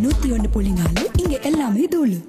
நூத்தி ஒன்று புள்ளி நாலு இங்க எல்லாமே தூளு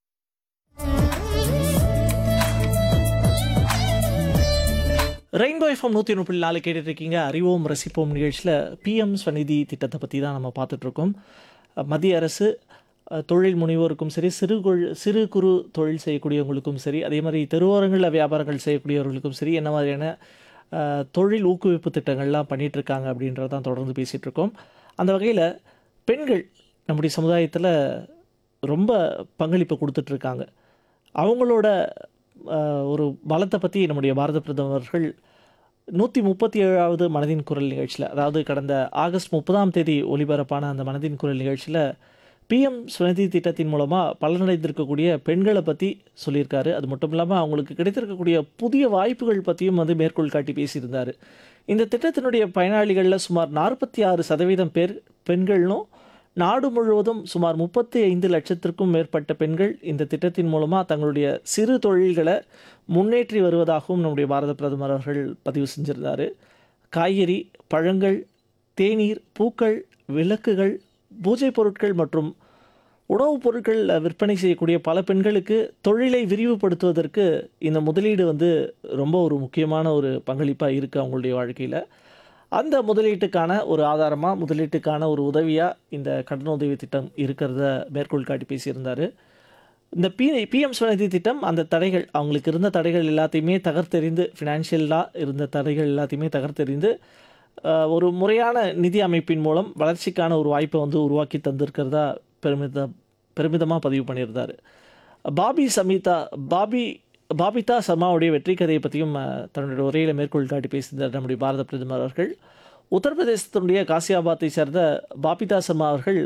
ரெயின்போ எஃப்எம் நூற்றி ஒன்று புள்ளி நாலு கேட்டுட்டு இருக்கீங்க அறிவோம் ரசிப்போம் நிகழ்ச்சியில் பிஎம் ஸ்வநிதி திட்டத்தை பற்றி தான் நம்ம பார்த்துட்ருக்கோம் மத்திய அரசு அஹ், தொழில் முனைவோருக்கும் சரி சிறு கொள்- சிறு குறு தொழில் செய்யக்கூடியவங்களுக்கும் சரி அதே மாதிரி தெருவோரங்களில் வியாபாரங்கள் செய்யக்கூடியவர்களுக்கும் சரி என்ன மாதிரியான அஹ், தொழில் ஊக்குவிப்பு திட்டங்கள்லாம் பண்ணிட்டு இருக்காங்க அப்படின்றத தான் தொடர்ந்து பேசிகிட்டு இருக்கோம் அந்த வகையில் பெண்கள் நம்முடைய சமுதாயத்தில் ரொம்ப பங்களிப்பு கொடுத்துட்ருக்காங்க அவங்களோட அஹ், ஒரு பலத்தை பற்றி நம்முடைய பாரத பிரதமர்கள் நூற்றி முப்பத்தி ஏழாவது மனதின் குரல் நிகழ்ச்சியில் அதாவது கடந்த ஆகஸ்ட் முப்பதாம் தேதி ஒலிபரப்பான அந்த மனதின் குரல் நிகழ்ச்சியில் பிஎம் சுநிதி திட்டத்தின் மூலமாக பலனடைந்திருக்கக்கூடிய பெண்களை பற்றி சொல்லியிருக்காரு அது மட்டும் இல்லாமல் அவங்களுக்கு கிடைத்திருக்கக்கூடிய புதிய வாய்ப்புகள் பற்றியும் வந்து மேற்கோள் காட்டி பேசியிருந்தார் இந்த திட்டத்தினுடைய பயனாளிகளில் சுமார் நாற்பத்தி ஆறு சதவீதம் பேர் பெண்களும் நாடு முழுவதும் சுமார் முப்பத்தி ஐந்து லட்சத்திற்கும் மேற்பட்ட பெண்கள் இந்த திட்டத்தின் மூலமாக தங்களுடைய சிறு தொழில்களை முன்னேற்றி வருவதாகவும் நம்முடைய பாரத பிரதமர் அவர்கள் பதிவு செஞ்சிருந்தார் காய்கறி பழங்கள் தேநீர் பூக்கள் விளக்குகள் பூஜை பொருட்கள் மற்றும் உணவுப் பொருட்கள் விற்பனை செய்யக்கூடிய பல பெண்களுக்கு தொழிலை விரிவுபடுத்துவதற்கு இந்த முதலீடு வந்து ரொம்ப ஒரு முக்கியமான ஒரு பங்களிப்பாக இருக்குது அவங்களுடைய வாழ்க்கையில் அந்த முதலீட்டுக்கான ஒரு ஆதாரமாக முதலீட்டுக்கான ஒரு உதவியாக இந்த கடனுதவி திட்டம் இருக்கிறத மேற்கோள் காட்டி பேசியிருந்தார் இந்த பி பிஎம் ஸ்வநிதி திட்டம் அந்த தடைகள் அவங்களுக்கு இருந்த தடைகள் எல்லாத்தையுமே தகர்த்தெறிந்து ஃபினான்ஷியலாக இருந்த தடைகள் எல்லாத்தையுமே தகர்த்தெறிந்து அஹ், ஒரு முறையான நிதி அமைப்பின் மூலம் வளர்ச்சிக்கான ஒரு வாய்ப்பை வந்து உருவாக்கி தந்திருக்கிறதா பெருமித பெருமிதமாக பதிவு பண்ணியிருந்தார் பாபி சமிதா பாபி பாபிதா சர்மாவுடைய வெற்றி கதையை பற்றியும் அஹ், தன்னுடைய உரையில் மேற்கோள் காட்டி பேசியிருந்தார் நம்முடைய பாரத பிரதமர் அவர்கள் உத்தரப்பிரதேசத்தினுடைய காசியாபாத்தை சேர்ந்த பாபிதா சர்மா அவர்கள்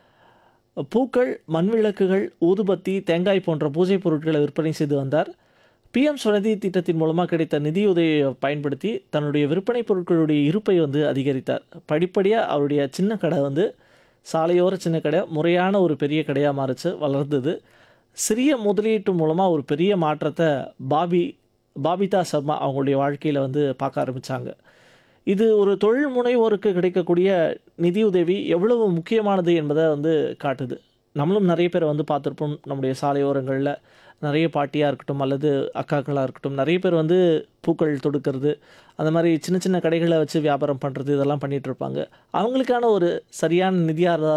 பூக்கள் மண்விளக்குகள் ஊதுபத்தி தேங்காய் போன்ற பூஜை பொருட்களை விற்பனை செய்து வந்தார் பிஎம் ஸ்வநிதி திட்டத்தின் மூலமாக கிடைத்த நிதியுதவியை பயன்படுத்தி தன்னுடைய விற்பனை பொருட்களுடைய இருப்பை வந்து அதிகரித்தார் படிப்படியாக அவருடைய சின்ன கடை வந்து சாலையோர சின்ன கடை முறையான ஒரு பெரிய கடையாக மாறிச்சு வளர்ந்தது சிறிய முதலீட்டு மூலமாக ஒரு பெரிய மாற்றத்தை பாபி பாபிதா சர்மா அவங்களுடைய வாழ்க்கையில் வந்து பார்க்க ஆரம்பித்தாங்க இது ஒரு தொழில் முனைவோருக்கு கிடைக்கக்கூடிய நிதியுதவி எவ்வளவு முக்கியமானது என்பதை வந்து காட்டுது நம்மளும் நிறைய பேர் வந்து பார்த்துருப்போம் நம்முடைய சாலையோரங்களில் நிறைய பாட்டியாக இருக்கட்டும் அல்லது அக்காக்களாக இருக்கட்டும் நிறைய பேர் வந்து பூக்கள் தொடுக்கிறது அந்த மாதிரி சின்ன சின்ன கடைகளை வச்சு வியாபாரம் பண்ணுறது இதெல்லாம் பண்ணிகிட்டு இருப்பாங்க அவங்களுக்கான ஒரு சரியான நிதி ஆதா